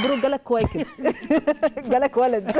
مبروك جالك كواكب جالك ولد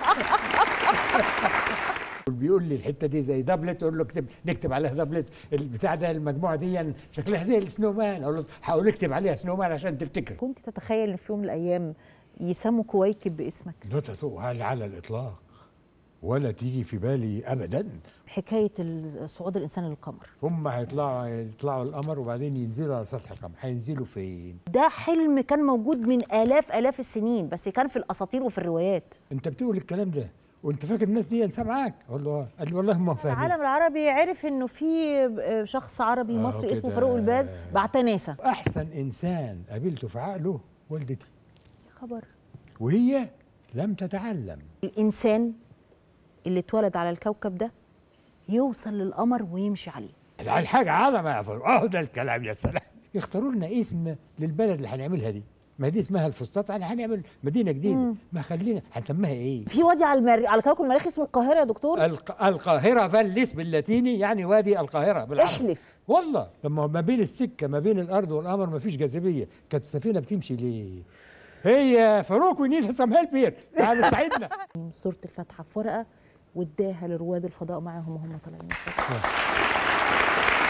بيقول لي الحته دي زي دبلت اقول له اكتب نكتب عليها دبلت البتاع ده المجموعه دي شكلها زي السنو مان اقول له هقول اكتب عليها سنو مان عشان تفتكر كنت تتخيل ان في يوم من الايام يسموا كواكب باسمك نقطة على على الاطلاق ولا تيجي في بالي ابدا حكايه صعود الانسان للقمر هم هيطلعوا يطلعوا القمر وبعدين ينزلوا على سطح القمر هينزلوا فين ده حلم كان موجود من الاف الاف السنين بس كان في الاساطير وفي الروايات انت بتقول الكلام ده وانت فاكر الناس دي سامعاك اقول له آه. قال لي والله ما فاهمين العالم العربي عرف انه في شخص عربي آه، مصري اسمه كده. فاروق الباز بعتها ناسا احسن انسان قابلته في عقله والدتي خبر وهي لم تتعلم الانسان اللي اتولد على الكوكب ده يوصل للقمر ويمشي عليه الحاجة عظمة يا فاروق اهو ده الكلام يا سلام يختاروا لنا اسم للبلد اللي هنعملها دي ما دي اسمها الفسطاط انا هنعمل مدينة جديدة ما خلينا هنسميها ايه في وادي على المر... على كوكب المريخ اسمه القاهره يا دكتور الق... القاهرة فالس باللاتيني يعني وادي القاهرة بالعربي احلف والله لما ما بين السكة ما بين الأرض والقمر ما فيش جاذبية كانت السفينة بتمشي ليه؟ هي فاروق وي نيد سم هيلب هير تعالى ساعدنا سوره الفاتحه في ورقه واداها لرواد الفضاء معاهم وهم طالعين الفضاء